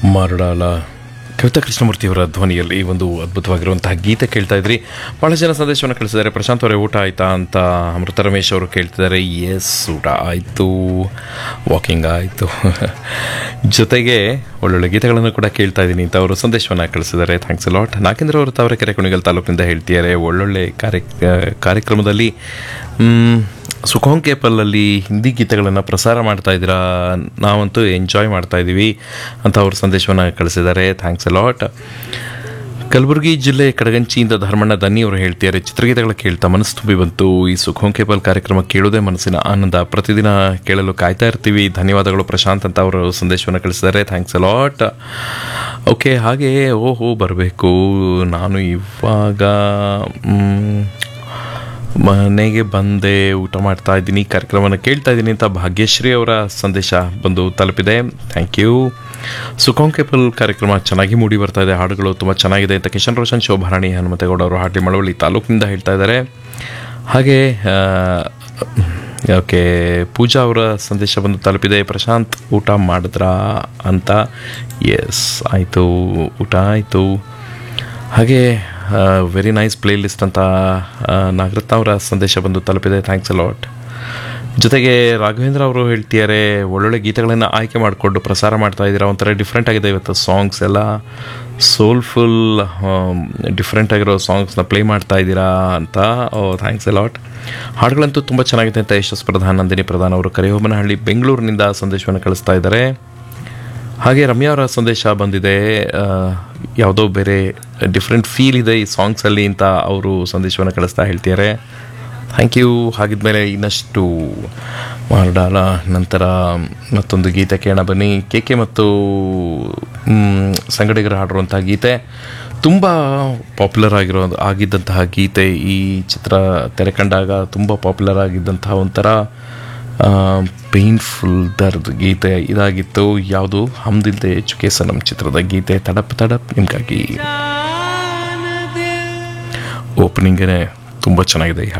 ಮಾರಡಾಲ ಕವಿತಾ ಕೃಷ್ಣಮೂರ್ತಿಯವರ ಧ್ವನಿಯಲ್ಲಿ ಒಂದು ಅದ್ಭುತವಾಗಿರುವಂತಹ ಗೀತೆ ಕೇಳ್ತಾ ಇದ್ರಿ ಭಾಳ ಜನ ಸಂದೇಶವನ್ನು ಕಳಿಸಿದ್ದಾರೆ ಪ್ರಶಾಂತ್ ಅವರೇ ಊಟ ಆಯ್ತಾ ಅಂತ ಅಮೃತ ರಮೇಶ್ ಅವರು ಕೇಳ್ತಿದ್ದಾರೆ ಎಸ್ ಊಟ ಆಯಿತು ವಾಕಿಂಗ್ ಆಯಿತು ಜೊತೆಗೆ ಒಳ್ಳೊಳ್ಳೆ ಗೀತೆಗಳನ್ನು ಕೂಡ ಕೇಳ್ತಾ ಇದ್ದೀನಿ ಅಂತ ಅವರು ಸಂದೇಶವನ್ನು ಕಳಿಸಿದ್ದಾರೆ ಥ್ಯಾಂಕ್ಸ್ ಲಾಟ್ ನಾಗೇಂದ್ರ ಅವರು ತಾವರೆಕೆರೆ ಕುಣಿಗಲ್ ತಾಲೂಕಿನಿಂದ ಹೇಳ್ತಿದ್ದಾರೆ ಒಳ್ಳೊಳ್ಳೆ ಕಾರ್ಯ ಕಾರ್ಯಕ್ರಮದಲ್ಲಿ ಮ್, ಸುಖೋಂ ಕೇಪಲ್ಲಲ್ಲಿ ಹಿಂದಿ ಗೀತೆಗಳನ್ನು ಪ್ರಸಾರ ಮಾಡ್ತಾ ಇದ್ದೀರಾ ನಾವಂತೂ ಎಂಜಾಯ್ ಮಾಡ್ತಾ ಇದ್ದೀವಿ ಅಂತ ಅವರು ಸಂದೇಶವನ್ನು ಕಳಿಸಿದ್ದಾರೆ ಥ್ಯಾಂಕ್ಸ್ ಲಾಟ್ ಕಲಬುರಗಿ ಜಿಲ್ಲೆ ಕಡಗಂಚಿಯಿಂದ ಧರ್ಮಣ್ಣ ದನ್ನಿ ಅವರು ಹೇಳ್ತಿದ್ದಾರೆ ಚಿತ್ರಗೀತೆಗಳ ಕೇಳ್ತಾ ಮನಸ್ಸು ತುಂಬಿ ಬಂತು ಈ ಸುಖೋಂ ಕೇಬಲ್ ಕಾರ್ಯಕ್ರಮ ಕೇಳೋದೇ ಮನಸ್ಸಿನ ಆನಂದ ಪ್ರತಿದಿನ ಕೇಳಲು ಕಾಯ್ತಾ ಇರ್ತೀವಿ ಧನ್ಯವಾದಗಳು ಪ್ರಶಾಂತ್ ಅಂತ ಅವರು ಸಂದೇಶವನ್ನು ಕಳಿಸಿದ್ದಾರೆ ಥ್ಯಾಂಕ್ಸ್ ಲಾಟ್ ಓಕೆ ಹಾಗೆ ಓಹೋ ಬರಬೇಕು ನಾನು ಇವಾಗ ಮ್, ಮನೆಗೆ ಬಂದೆ ಊಟ ಮಾಡ್ತಾ ಇದ್ದೀನಿ ಕಾರ್ಯಕ್ರಮವನ್ನು ಕೇಳ್ತಾ ಇದ್ದೀನಿ ಅಂತ ಭಾಗ್ಯಶ್ರೀ ಅವರ ಸಂದೇಶ ಬಂದು ತಲುಪಿದೆ ಥ್ಯಾಂಕ್ ಯು ಸುಖೋಂ ಕೇಬಲ್ ಕಾರ್ಯಕ್ರಮ ಚೆನ್ನಾಗಿ ಮೂಡಿ ಬರ್ತಾ ಇದೆ ಹಾಡುಗಳು ತುಂಬ ಚೆನ್ನಾಗಿದೆ ಅಂತ ಕಿಶನ್ ರೋಷನ್ ಶೋಭಾರಾಣಿ ಹನುಮತೇಗೌಡ ಅವರು ಹಾಟ್ಲಿ ಮಳವಳ್ಳಿ ತಾಲೂಕಿನಿಂದ ಹೇಳ್ತಾ ಇದ್ದಾರೆ ಹಾಗೆ ಓಕೆ ಪೂಜಾ ಅವರ ಸಂದೇಶ ಬಂದು ತಲುಪಿದೆ ಪ್ರಶಾಂತ್ ಊಟ ಮಾಡಿದ್ರಾ ಅಂತ ಎಸ್ ಆಯಿತು ಊಟ ಆಯಿತು ಹಾಗೆ ವೆರಿ ನೈಸ್ ಪ್ಲೇ ಲಿಸ್ಟ್ ಅಂತ ಆ, ನಾಗರತ್ನ ಅವರ ಸಂದೇಶ ಬಂದು ತಲುಪಿದೆ ಥ್ಯಾಂಕ್ಸ್ ಲಾಟ್ ಜೊತೆಗೆ ರಾಘವೇಂದ್ರ ಅವರು ಹೇಳ್ತಿದ್ದಾರೆ ಒಳ್ಳೊಳ್ಳೆ ಗೀತೆಗಳನ್ನು ಆಯ್ಕೆ ಮಾಡಿಕೊಂಡು ಪ್ರಸಾರ ಮಾಡ್ತಾ ಇದ್ದೀರಾ ಒಂಥರ ಡಿಫ್ರೆಂಟ್ ಆಗಿದೆ ಇವತ್ತು ಸಾಂಗ್ಸ್ ಎಲ್ಲ ಸೋಲ್ಫುಲ್ ಡಿಫ್ರೆಂಟ್ ಆಗಿರೋ ಸಾಂಗ್ಸ್ನ ಪ್ಲೇ ಮಾಡ್ತಾ ಇದ್ದೀರಾ ಅಂತ ಓ ಥ್ಯಾಂಕ್ಸ್ ಲಾಟ್ ಹಾಡುಗಳಂತೂ ತುಂಬ ಚೆನ್ನಾಗಿದೆ ಅಂತ ಯಶಸ್ ಪ್ರಧಾನ್ ನಂದಿನಿ ಪ್ರಧಾನ್ ಅವರು ಕರಿಹೋಮನಹಳ್ಳಿ ಬೆಂಗಳೂರಿನಿಂದ ಸಂದೇಶವನ್ನು ಕಳಿಸ್ತಾ ಇದ್ದಾರೆ ಹಾಗೆ ರಮ್ಯಾ ಅವರ ಸಂದೇಶ ಬಂದಿದೆ ಆ, ಯಾವುದೋ ಬೇರೆ ಡಿಫ್ರೆಂಟ್ ಫೀಲ್ ಇದೆ ಈ ಸಾಂಗ್ಸಲ್ಲಿ ಅಂತ ಅವರು ಸಂದೇಶವನ್ನು ಕಳಿಸ್ತಾ ಹೇಳ್ತಿದ್ದಾರೆ ಥ್ಯಾಂಕ್ ಯು ಹಾಗಿದ್ಮೇಲೆ ಇನ್ನಷ್ಟು ಮಾರ್ಡಾಲ ನಂತರ ಮತ್ತೊಂದು ಗೀತೆ ಕೇಳೋಣ ಬನ್ನಿ ಕೆ ಕೆ ಮತ್ತು ಮ್, ಸಂಗಡಿಗರು ಹಾಡಿರುವಂಥ ಗೀತೆ ತುಂಬ ಪಾಪ್ಯುಲರ್ ಆಗಿರೋ ಆಗಿದ್ದಂತಹ ಗೀತೆ ಈ ಚಿತ್ರ ತೆರೆ ಕಂಡಾಗ ತುಂಬ ಪಾಪ್ಯುಲರ್ ಆಗಿದ್ದಂತಹ ಒಂಥರ ಪೇನ್ಫುಲ್ ದರ್ದ್ ಗೀತೆ ಇದಾಗಿತ್ತು ಯಾವುದು ಹಮ್ದಿಲ್ದೆ ಚುಕೆ ಸನಂ ಚಿತ್ರದ ಗೀತೆ ತಡಪ್ ತಡಪ್ ನಿಮಗಾಗಿ ಓಪನಿಂಗೇ ತುಂಬ ಚೆನ್ನಾಗಿದೆ ಈ ಹಾಡು